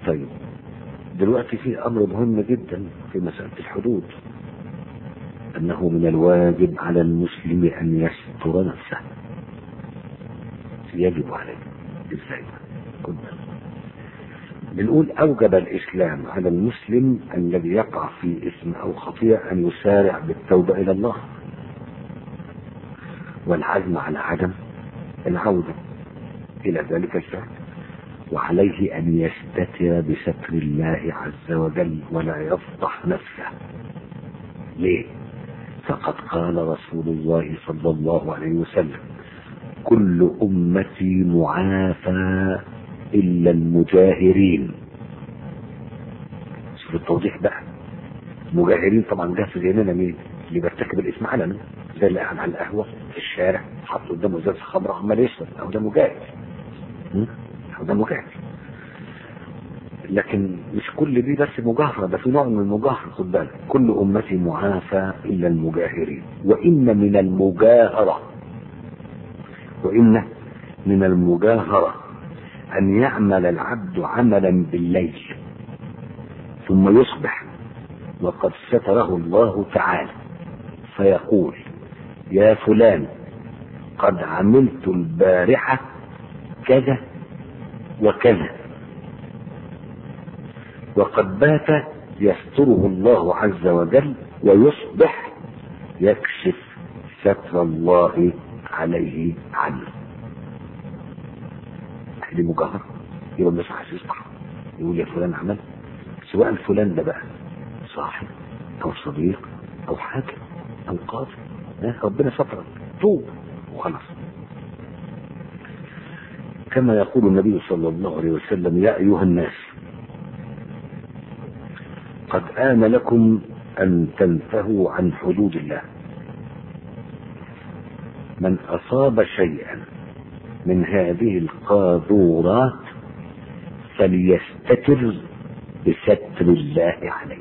طيب دلوقتي في امر مهم جدا في مساله الحدود انه من الواجب على المسلم ان يستر نفسه يجب عليه ازاي كنا بنقول اوجب الاسلام على المسلم الذي يقع في اسم او خطيئه ان يسارع بالتوبه الى الله والعزم على عدم العوده الى ذلك الفعل وعليه ان يستتر بستر الله عز وجل ولا يفضح نفسه ليه فقد قال رسول الله صلى الله عليه وسلم كل امتي معافى الا المجاهرين شوف التوضيح بقى مجاهرين طبعا جه في ذهننا مين اللي بيرتكب الاسم علنا زي اللي قاعد على القهوه في الشارع حط قدامه ازازه خمره عمال يشرب او ده مجاهر او ده مجاهر لكن مش كل دي بس مجاهرة ده في نوع من المجاهرة خد بالك كل أمتي معافى إلا المجاهرين وإن من المجاهرة وإن من المجاهرة أن يعمل العبد عملا بالليل ثم يصبح وقد ستره الله تعالى فيقول يا فلان قد عملت البارحة كذا وكذا وقد بات يستره الله عز وجل ويصبح يكشف ستر الله عليه عنه دي مجاهرة يبقى الناس عايز يصبح يقول يا فلان عمل سواء فلان ده بقى صاحب او صديق او حاكم او قاضي ربنا سترك توب وخلاص كما يقول النبي صلى الله عليه وسلم يا ايها الناس قد آن لكم أن تنتهوا عن حدود الله من أصاب شيئا من هذه القاذورات فليستتر بستر الله عليه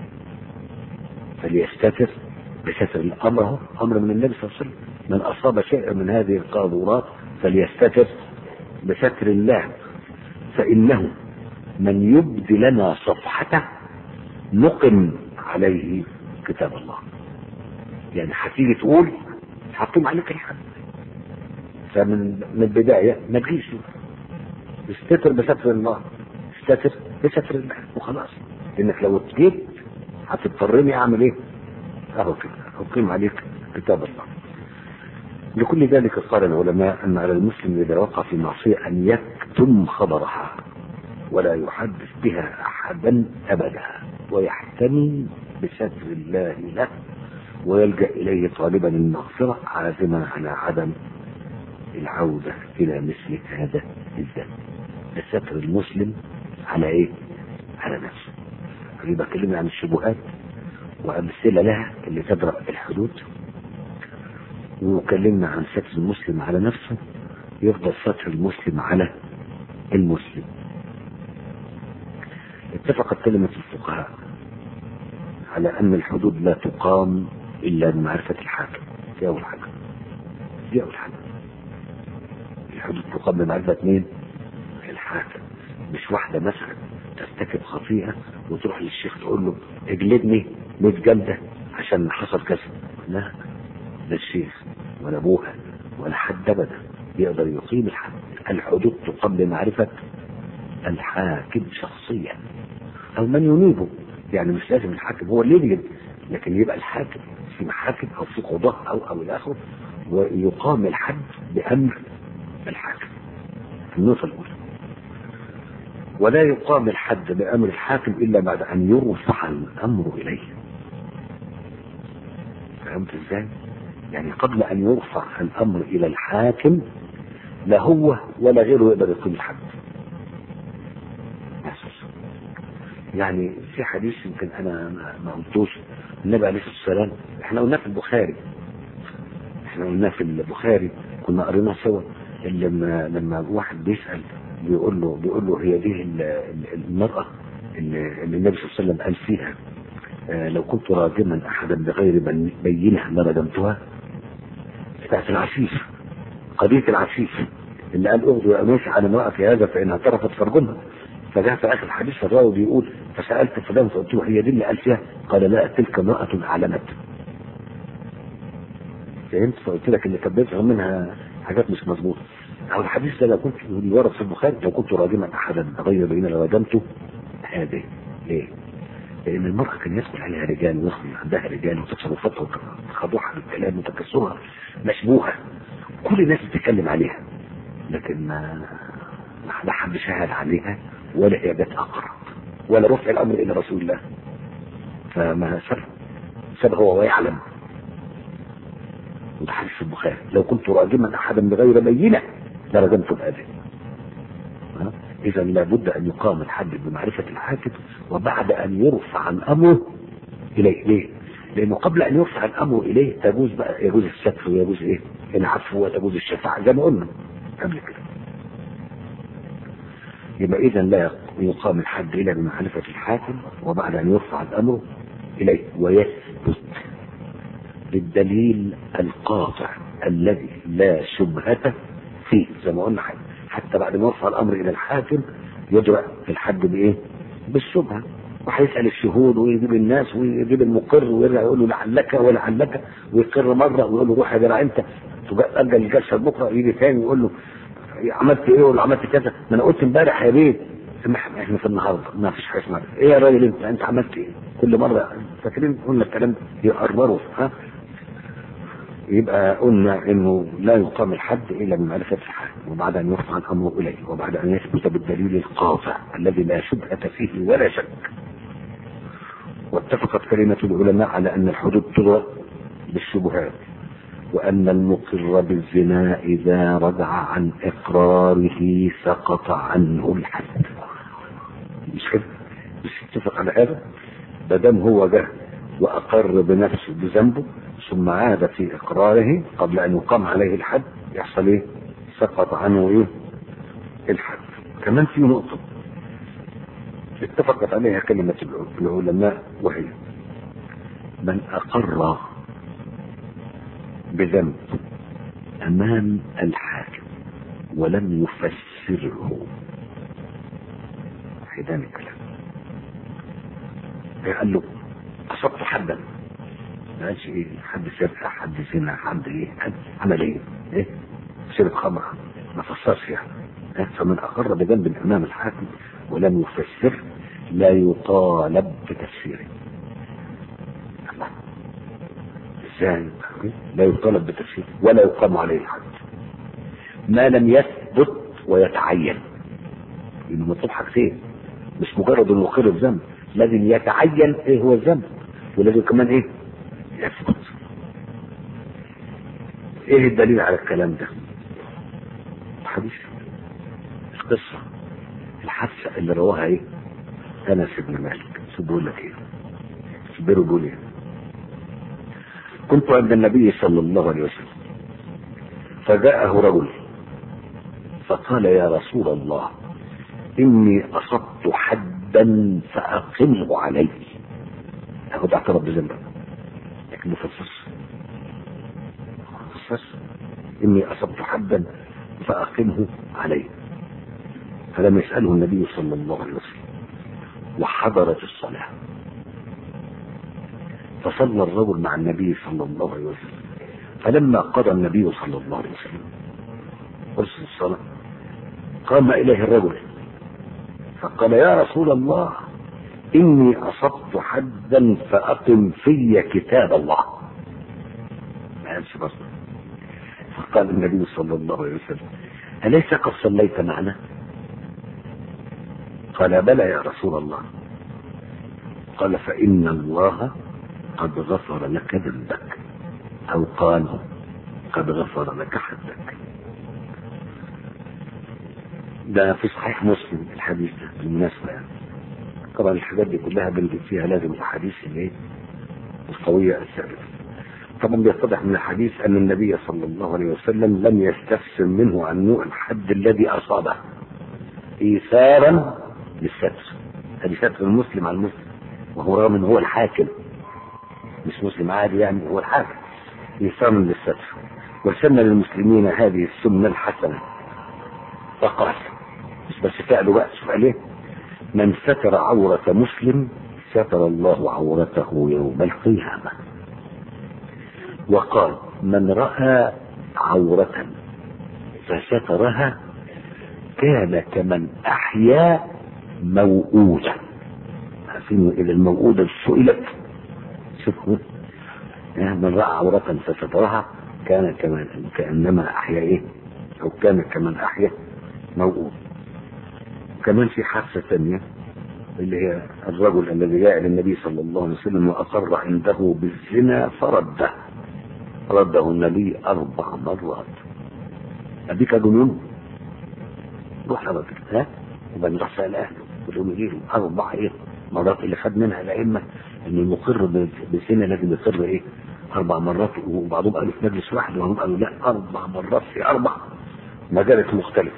فليستتر بستر الأمر أمر من النبي صلى الله عليه وسلم من أصاب شيئا من هذه القاذورات فليستتر بستر الله فإنه من يبدي لنا صفحته نقم عليه كتاب الله يعني هتيجي تقول هقيم عليك الحد فمن من البداية ما تجيش استتر بستر الله استتر بستر الله وخلاص لانك لو جيت هتضطرني اعمل ايه؟ اهو كده اقيم عليك كتاب الله لكل ذلك قال العلماء ان على المسلم اذا وقع في معصيه ان يكتم خبرها ولا يحدث بها احدا ابدا ويحتمي بستر الله له ويلجا اليه طالبا المغفره عازما على عدم العوده الى مثل هذا الذنب ستر المسلم على ايه؟ على نفسه يبقى كلمة عن الشبهات وأمثلة لها اللي تدرأ الحدود وكلمنا عن ستر المسلم على نفسه يفضل ستر المسلم على المسلم اتفقت كلمة الفقهاء على أن الحدود لا تقام إلا بمعرفة الحاكم دي أول حاجة دي أول حاجة الحدود تقام بمعرفة مين؟ الحاكم مش واحدة مثلا ترتكب خطيئة وتروح للشيخ تقول له اجلدني 100 جلدة عشان حصل كذا لا لا الشيخ ولا ابوها ولا حد ابدا يقدر يقيم الحد الحدود تقام بمعرفة الحاكم شخصيا او من ينيبه يعني مش لازم الحاكم هو اللي يجلد لكن يبقى الحاكم في محاكم او في قضاء او او الى اخره ويقام الحد بامر الحاكم النقطة الأولى ولا يقام الحد بأمر الحاكم إلا بعد أن يرفع الأمر إليه فهمت إزاي؟ يعني قبل أن يرفع الأمر إلى الحاكم لا هو ولا غيره يقدر يقيم الحد يعني في حديث يمكن أنا ما قلتوش النبي عليه الصلاة والسلام احنا قلناه في البخاري احنا قلناه في البخاري كنا قريناه سوا لما لما واحد بيسأل بيقول له بيقول له هي دي المرأة اللي, اللي النبي صلى الله عليه وسلم قال فيها آه لو كنت راجما أحدا بغير بينة لرجمتها بتاعت العفيف قضية العفيف اللي قال اغضوا يا أنوش على امرأة في هذا فإنها طرفت فرجمها فجاء في اخر الحديث فالراوي بيقول فسالت فلان فقلت له هي دي اللي قال فيها قال لا تلك امراه اعلنت فهمت فقلت لك اللي كانت بيظهر منها حاجات مش مظبوطه او الحديث ده لو كنت اللي ورد في البخاري لو كنت راجما احدا غير بين لردمته هذه ليه؟ لان المرأة كان يدخل عليها رجال ويخرج عندها رجال وتصرفاتها وتخضعها بالكلام وتكسرها مشبوهه كل الناس بتتكلم عليها لكن ما لا حد شهد عليها ولا هي جت اقرب ولا رفع الامر الى رسول الله فما سب سب هو ويعلم وده حديث البخاري لو كنت راجما احدا بغير بينه لرجمت بهذه اذا لابد ان يقام الحد بمعرفه الحاكم وبعد ان يرفع الامر اليه ليه؟ لانه قبل ان يرفع الامر اليه تجوز بقى يجوز الستر ويجوز ايه؟ العفو وتجوز الشفاعه زي ما قلنا قبل كده. يبقى اذا لا يقام الحد الا بمعرفه الحاكم وبعد ان يرفع الامر اليه ويثبت بالدليل القاطع الذي لا شبهة فيه زي ما قلنا حتى بعد ما يرفع الامر الى الحاكم يدرأ الحد بايه؟ بالشبهه وهيسال الشهود ويجيب الناس ويجيب المقر ويرجع يقول له لعلك ولعلك ويقر مره ويقول له روح يا جدع انت تأجل الجلسه بكره يجي تاني ويقول له عملت ايه ولا عملت كذا ما انا قلت امبارح يا بيه احنا في النهارده ما فيش حاجه اسمها ايه يا راجل انت انت عملت ايه؟ كل مره فاكرين قلنا الكلام ده يقربروا ها يبقى قلنا انه لا يقام الحد الا بمعرفه الحاكم وبعد ان يرفع الامر اليه وبعد ان يثبت بالدليل القاطع الذي لا شبهه فيه ولا شك واتفقت كلمه العلماء على ان الحدود تضرب بالشبهات وان المقر بالزنا اذا رجع عن اقراره سقط عنه الحد مش كده مش اتفق على هذا ما دام هو جه واقر بنفسه بذنبه ثم عاد في اقراره قبل ان يقام عليه الحد يحصل ايه؟ سقط عنه ايه؟ الحد. كمان في نقطة اتفقت عليها كلمة العلماء وهي من أقر بذنب أمام الحاكم ولم يفسره حيدان الكلام قال له أصبت حدا ما قالش ايه حد سرقة حد زنا حد ايه حد عمل ايه ايه شرب خمر ما فسرش يعني إيه؟ فمن اقر بذنب امام الحاكم ولم يفسر لا يطالب بتفسيره الله ازاي لا يطالب بتفسيره ولا يقام عليه الحد ما لم يثبت ويتعين انه مطلوب حاجتين مش مجرد انه يقر بذنب لازم يتعين ايه هو الذنب ولازم كمان ايه يثبت ايه الدليل على الكلام ده حديث القصة الحادثة اللي رواها ايه انس بن مالك شو بيقول لك ايه بيقول بيقول ايه كنت عند النبي صلى الله عليه وسلم فجاءه رجل فقال يا رسول الله اني اصبت حدا فاقمه علي اخد اعترف بذنبه لكن ما فسرش فسرش اني اصبت حدا فاقمه علي فلم يساله النبي صلى الله عليه وسلم وحضرت الصلاه فصلى الرجل مع النبي صلى الله عليه وسلم فلما قضى النبي صلى الله عليه وسلم أرسل الصلاة قام إليه الرجل فقال يا رسول الله إني أصبت حدا فأقم في كتاب الله ما قالش برضه فقال النبي صلى الله عليه وسلم أليس قد صليت معنا؟ قال بلى يا رسول الله قال فإن الله قد غفر لك ذنبك أو قال قد غفر لك حدك ده في صحيح مسلم الحديث ده بالمناسبة يعني طبعا الحاجات دي كلها بنجد فيها لازم الأحاديث الايه القوية الثابتة طبعا بيتضح من الحديث أن النبي صلى الله عليه وسلم لم يستفسر منه عن نوع الحد الذي أصابه إيثارا للستر هذه ستر المسلم على المسلم وهو رغم ان هو الحاكم مش مسلم عادي يعني هو الحاكم إيثارا للستر وسن للمسلمين هذه السنة الحسنة فقال مش بس فعله بقى شوف قال ايه من ستر عورة مسلم ستر الله عورته يوم القيامة وقال من رأى عورة فسترها كان كمن أحيا موؤودة عارفين إذا الموؤودة سئلت شوفوا من رأى عورة فسترها كان كمان كأنما أحيا إيه أو كان كمن أحيا موؤود كمان في حادثة ثانية اللي هي الرجل الذي جاء إلى النبي صلى الله عليه وسلم وأقر عنده بالزنا فرده رده النبي أربع مرات أديك جنون روح لرجل ها وبعدين راح سأل أهله ولهم يجيهم أربع إيه مرات اللي خد منها الأئمة إن المقر بالزنا لازم يقر إيه أربع مرات وبعضهم قالوا في مجلس واحد وبعضهم قالوا لا أربع مرات في أربع مجالس مختلفة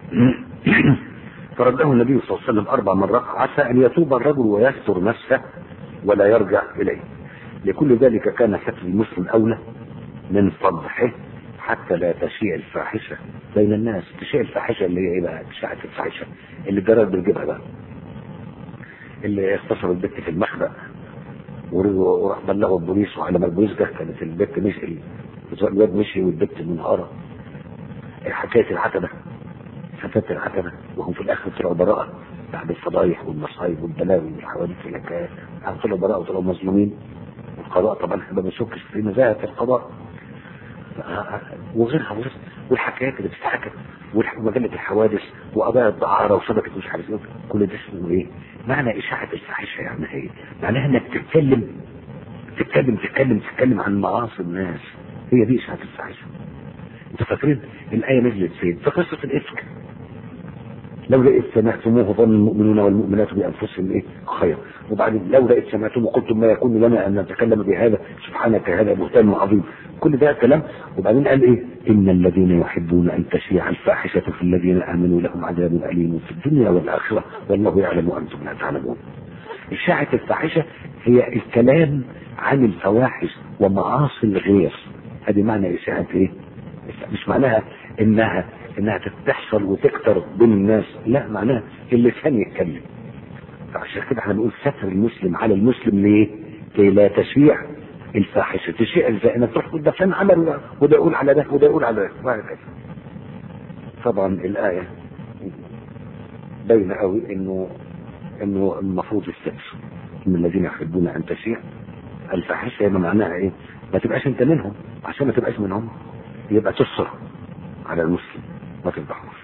فرده النبي صلى الله عليه وسلم أربع مرات عسى أن يتوب الرجل ويستر نفسه ولا يرجع إليه لكل ذلك كان ستر المسلم أولى من فضحه حتى لا تشيع الفاحشة بين الناس تشيع الفاحشة اللي هي ايه بقى تشاعة الفاحشة اللي الجراد بتجيبها بقى اللي اغتصب البت في المخبأ وراح بلغوا البوليس وعلى ما البوليس جه كانت البت مشي الواد مشي والبت منهارة حكاية العتبة فتاة العتبة وهم في الآخر طلعوا براءة بعد الفضايح والمصايب والبلاوي والحوادث والحكايات طلعوا براءة وطلعوا مظلومين القضاء طبعا احنا ما بنشكش في نزاهة القضاء وغيرها وغيرها والحكايات اللي بتتحكى ومجلة الحوادث وقضايا الدعارة وشبكة مش عارف ايه كل ده اسمه ايه؟ معنى إشاعة الفاحشة يعني ايه؟ معناها انك تتكلم تتكلم تتكلم تتكلم عن معاصي الناس هي دي إشاعة الفاحشة انتوا فاكرين الآية نزلت فين؟ في قصة الإفك لولا إذ سمعتموه ظن المؤمنون والمؤمنات بأنفسهم إيه خير وبعدين لولا إذ سمعتموه قلتم ما يكون لنا أن نتكلم بهذا سبحانك هذا بهتان عظيم كل ده كلام وبعدين قال إيه إن الذين يحبون أن تشيع الفاحشة في الذين آمنوا لهم عذاب أليم في الدنيا والآخرة والله يعلم وأنتم لا تعلمون إشاعة الفاحشة هي الكلام عن الفواحش ومعاصي الغير هذه معنى إشاعة إيه مش معناها إنها انها تحصل وتكتر بين الناس لا معناها اللسان يتكلم فعشان كده احنا بنقول ستر المسلم على المسلم ليه؟ كي لا تشيع الفاحشه تشيع ازاي انك تروح تقول ده فلان عمل وده يقول على ده وده يقول على ده وهكذا طبعا الايه باينه قوي انه انه المفروض الستر ان الذين يحبون ان تشيع الفاحشه يبقى معناها ايه؟ ما تبقاش انت منهم عشان ما تبقاش منهم يبقى تستر على المسلم ما تفضحوش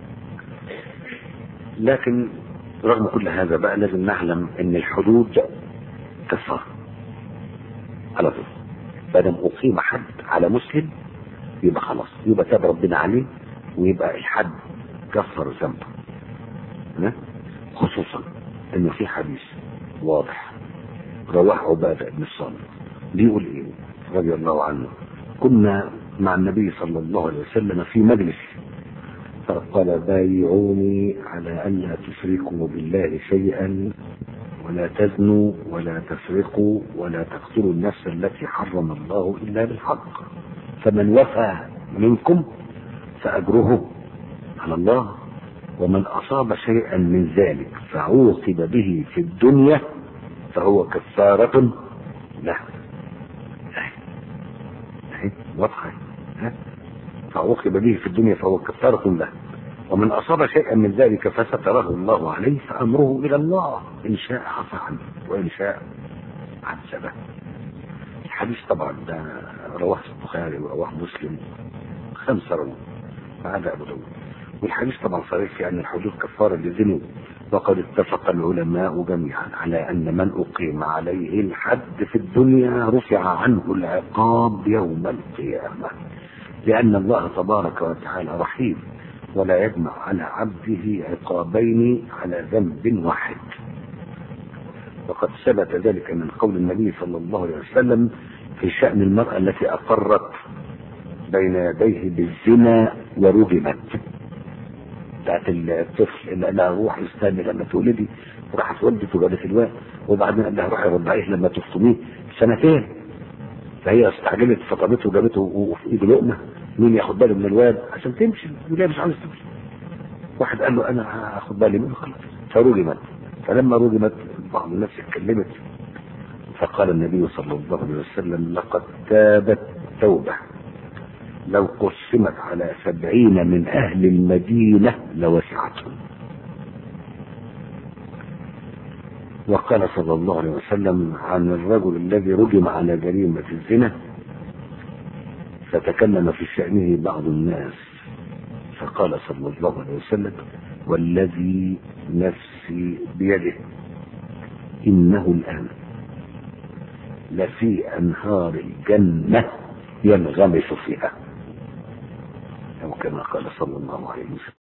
لكن رغم كل هذا بقى لازم نعلم ان الحدود كفارة على طول بدل اقيم حد على مسلم يبقى خلاص يبقى تاب ربنا عليه ويبقى الحد كفر ذنبه خصوصا انه في حديث واضح رواه عباده بن الصامت بيقول ايه رضي الله عنه كنا مع النبي صلى الله عليه وسلم في مجلس فقال بايعوني على ألا تشركوا بالله شيئا ولا تزنوا ولا تسرقوا ولا تقتلوا النفس التي حرم الله إلا بالحق فمن وفى منكم فأجره على الله ومن أصاب شيئا من ذلك فعوقب به في الدنيا فهو كفارة له واضحة فعوقب به في الدنيا فهو كفارة له ومن أصاب شيئا من ذلك فستره الله عليه فأمره إلى الله إن شاء عفى عنه وإن شاء عذبه الحديث طبعا ده رواه البخاري ورواه مسلم خمسة رواه ما عدا أبو داود والحديث طبعا صريح في أن الحدود كفارة للذنوب وقد اتفق العلماء جميعا على أن من أقيم عليه الحد في الدنيا رفع عنه العقاب يوم القيامة لأن الله تبارك وتعالى رحيم ولا يجمع على عبده عقابين على ذنب واحد وقد ثبت ذلك من قول النبي صلى الله عليه وسلم في شأن المرأة التي أقرت بين يديه بالزنا ورجمت بتاعت الطفل اللي قال لها روحي استني لما تولدي راحت ولدت وجابت الواد وبعدين قال لها روحي رضعيه لما تفطميه سنتين فهي استعجلت فطمته وجابته وفي ايده لقمه مين ياخد باله من الواد عشان تمشي ولا مش عاوز تمشي واحد قال له انا هاخد بالي منه خلاص فرجمت فلما رجمت بعض الناس اتكلمت فقال النبي صلى الله عليه وسلم لقد تابت توبة لو قسمت على سبعين من أهل المدينة لوسعتهم وقال صلى الله عليه وسلم عن الرجل الذي رجم على جريمة الزنا فتكلم في شأنه بعض الناس فقال صلى الله عليه وسلم والذي نفسي بيده إنه الآن لفي أنهار الجنة ينغمس فيها أو كما قال صلى الله عليه وسلم